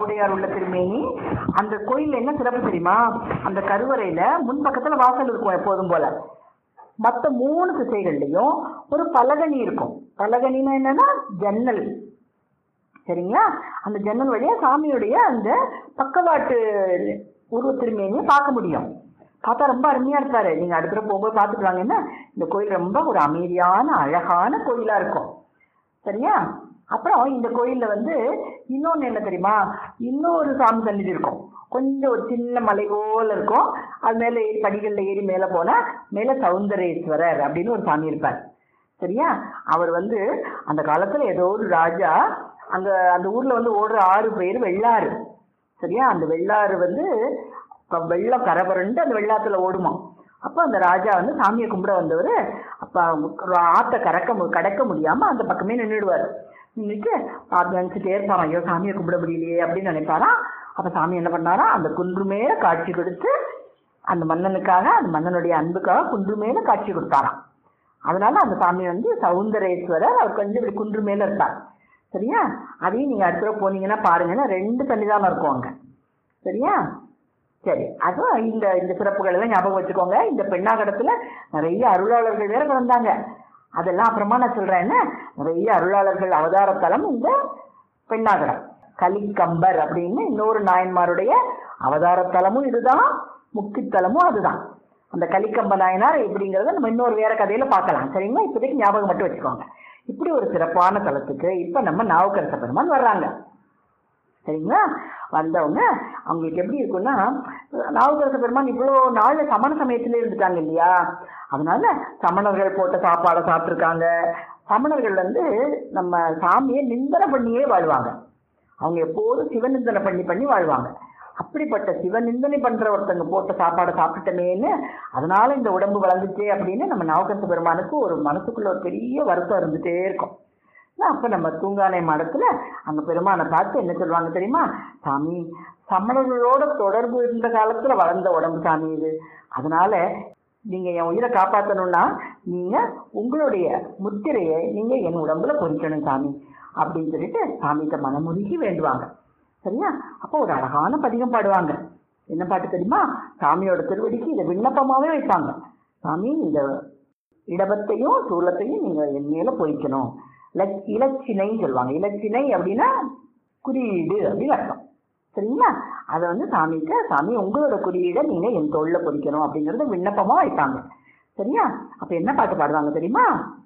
உடையார் உள்ள திருமேனி அந்த கோயில்ல என்ன சிறப்பு தெரியுமா அந்த கருவறையில முன்பக்கத்துல வாசல் இருக்கும் எப்போதும் போல மற்ற மூணு திசைகள்லயும் ஒரு பலகனி இருக்கும் பலகனின்னா என்னன்னா ஜன்னல் சரிங்களா அந்த ஜன்னல் வழியா சாமியுடைய அந்த பக்கவாட்டு உருவ திருமேனியை பார்க்க முடியும் பார்த்தா ரொம்ப அருமையா இருப்பாரு நீங்க அடுத்த தடவை போகும்போது பார்த்துட்டு வாங்கன்னா இந்த கோயில் ரொம்ப ஒரு அமைதியான அழகான கோயிலா இருக்கும் சரியா அப்புறம் இந்த கோயில்ல வந்து இன்னொன்னு என்ன தெரியுமா இன்னொரு சாமி சந்நிதி இருக்கும் கொஞ்சம் ஒரு சின்ன மலை போல இருக்கும் அது மேல ஏறி படிகள்ல ஏறி மேல போனா மேல சௌந்தரேஸ்வரர் அப்படின்னு ஒரு சாமி இருப்பார் சரியா அவர் வந்து அந்த காலத்துல ஏதோ ஒரு ராஜா அங்க அந்த ஊர்ல வந்து ஓடுற ஆறு பேர் வெள்ளாறு சரியா அந்த வெள்ளாறு வந்து இப்ப வெள்ளம் கரபரண்டு அந்த வெள்ளாத்துல ஓடுமா அப்போ அந்த ராஜா வந்து சாமியை கும்பிட வந்தவர் அப்ப ஒரு ஆத்த கறக்க மு- கடக்க முடியாம அந்த பக்கமே நின்றுடுவார் நின்றுட்டு பார்த்து நினைச்சிட்டே இருப்பாராம் ஐயோ சாமியை கும்பிட முடியலையே அப்படின்னு நினைப்பாராம் அப்ப சாமி என்ன பண்ணாரா அந்த குன்று மேல காட்சி கொடுத்து அந்த மன்னனுக்காக அந்த மன்னனுடைய அன்புக்காக குன்று மேல காட்சி கொடுத்தாராம் அதனால அந்த சாமி வந்து சௌந்தரேஸ்வரர் அவர் கொஞ்சம் இப்படி குன்று மேல இருப்பார் சரியா அதையும் நீங்க அடுத்த தடவை போனீங்கன்னா பாருங்கன்னா ரெண்டு சன்னிதானம் இருக்கும் அங்க சரியா சரி அதுவும் இந்த இந்த சிறப்புகள் எல்லாம் ஞாபகம் வச்சுக்கோங்க இந்த பெண்ணாகடத்துல நிறைய அருளாளர்கள் வேற வந்தாங்க அதெல்லாம் அப்புறமா நான் சொல்றேன் என்ன நிறைய அருளாளர்கள் அவதாரத்தலம் இந்த பெண்ணாகடம் கலிக்கம்பர் அப்படின்னு இன்னொரு நாயன்மாருடைய அவதாரத்தலமும் இதுதான் முக்கித்தலமும் அதுதான் அந்த கலிக்கம்ப நாயனார் எப்படிங்கிறத நம்ம இன்னொரு வேற கதையில பார்க்கலாம் சரிங்களா இப்போதைக்கு ஞாபகம் மட்டும் வச்சுக்கோங்க இப்படி ஒரு சிறப்பான தலத்துக்கு இப்ப நம்ம நாவுக்கரச பெருமான் வர்றாங்க சரிங்களா வந்தவங்க அவங்களுக்கு எப்படி இருக்கும்னா நாவுக்கரச பெருமான் இவ்வளோ நாள் சமண சமயத்துல இருந்துட்டாங்க இல்லையா அதனால சமணர்கள் போட்ட சாப்பாடை சாப்பிட்ருக்காங்க சமணர்கள் வந்து நம்ம சாமியை நிந்தனை பண்ணியே வாழ்வாங்க அவங்க எப்போதும் சிவநிந்தனை பண்ணி பண்ணி வாழ்வாங்க அப்படிப்பட்ட சிவநிந்தனை பண்ற ஒருத்தங்க போட்ட சாப்பாடை சாப்பிட்டமேன்னு அதனால இந்த உடம்பு வளர்ந்துச்சே அப்படின்னு நம்ம நாவுக்கரச பெருமானுக்கு ஒரு மனசுக்குள்ள ஒரு பெரிய வருத்தம் இருந்துட்டே இருக்கும் அப்ப நம்ம தூங்கானை மடத்துல அங்க பெருமானை பார்த்து என்ன சொல்லுவாங்க தெரியுமா சாமி சமணர்களோட தொடர்பு இருந்த காலத்துல வளர்ந்த உடம்பு சாமி இது அதனால நீங்க என் உயிரை காப்பாத்தணும்னா நீங்க உங்களுடைய முத்திரையை நீங்க என் உடம்புல பொறிக்கணும் சாமி அப்படின்னு சொல்லிட்டு சாமிகிட்ட மனமுருகி வேண்டுவாங்க சரியா அப்போ ஒரு அழகான பதிகம் பாடுவாங்க என்ன பாட்டு தெரியுமா சாமியோட திருவடிக்கு இதை விண்ணப்பமாவே வைப்பாங்க சாமி இந்த இடபத்தையும் சூலத்தையும் நீங்க என் மேல பொறிக்கணும் இலச்- இலச்சினைன்னு சொல்லுவாங்க இலச்சினை அப்படின்னா குறியீடு அப்படின்னு அர்த்தம் சரிங்களா அதை வந்து சாமிகிட்ட சாமி உங்களோட குறியீடை நீங்க என் தோல்ல பொறிக்கணும் அப்படிங்கறத விண்ணப்பமா வைப்பாங்க சரியா அப்ப என்ன பாட்டு பாடுவாங்க தெரியுமா